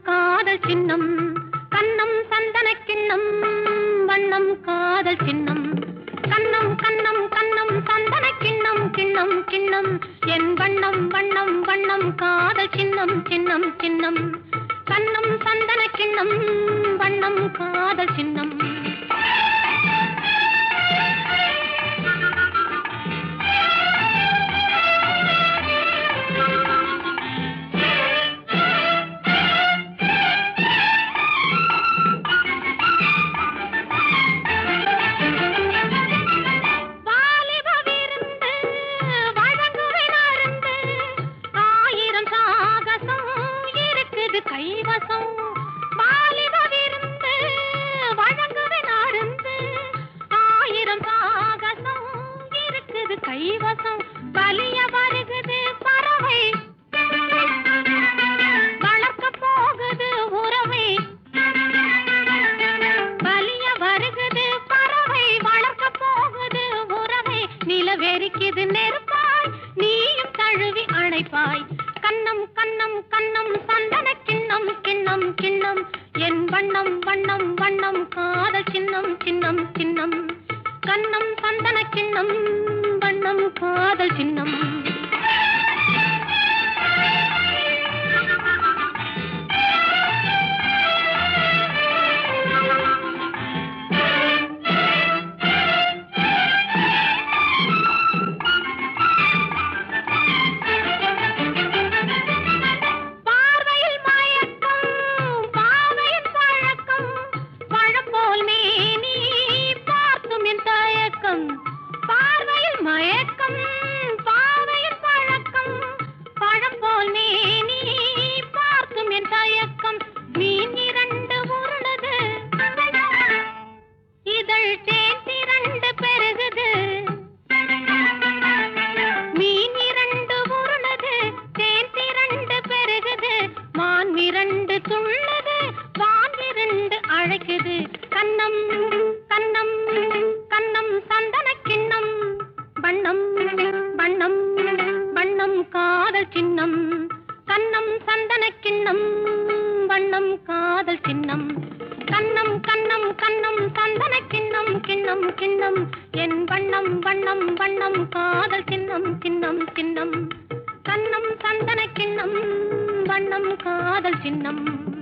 காதல் சின்னம் கண்ணம் சந்தன கிண்ணம் வண்ணம் காதல் சின்னம் கண்ணம் கண்ணம் கண்ணம் சந்தன கிண்ணம் கிண்ணம் கிண்ணம் என் வண்ணம் வண்ணம் வண்ணம் காதல் சின்னம் சின்னம் சின்னம் கண்ணம் சந்தன கிண்ணம் வண்ணம் காதல் சின்னம் வாலிப விருந்து வழங்குவேன் அருந்து ஆயிரம் சாகசம் இருக்குது கைவசம் வாலிப விருந்து வழங்குவேன் அருந்து ஆயிரம் சாகசம் இருக்குது கைவசம் வலிய வருகுது பறவை வளர்க்க போகுது உறவை வலிய வருகுது பறவை வளர்க்க போகுது உறவை நிலவெறிக்குது நெருப்பாய் நீயும் தழுவி அணைப்பாய் கண்ணம் கண்ணம் கண்ணம் சந்தன கிண்ணம் கிண்ணம் கிண்ணம் என் வண்ணம் வண்ணம் வண்ணம் காதல் சின்னம் சின்னம் சின்னம் கண்ணம் சந்தன கிண்ணம் வண்ணம் காதல் சின்னம் பார்வையில் மயக்கம் பாவையின் பழக்கம் பழம் போல் மேனி பார்த்தும் என் தயக்கம் பார்வையில் மயக்கம் பாவையின் பழக்கம் பழம் போல் மேனி பார்த்தும் என் தயக்கம் மீன் இரண்டு உருளுது இதழ் தேன் திரண்டு பெருகுது மீன் இரண்டு உருளுது தேன் திரண்டு பெருகுது மான் இரண்டு துள்ளுது வான் இரண்டு அழைக்குது கண்ணம் கண்ணம் கண்ணம் சந்தன கிண்ணம் வண்ணம் வண்ணம் வண்ணம் காதல் சின்னம் கண்ணம் சந்தன கிண்ணம் வண்ணம் காதல் சின்னம் கண்ணம் கண்ணம் கண்ணம் சந்தன கிண்ணம் கிண்ணம் கிண்ணம் என் வண்ணம் வண்ணம் வண்ணம் காதல் சின்னம் சின்னம் சின்னம் கண்ணம் சந்தன கிண்ணம் வண்ணம் காதல் சின்னம்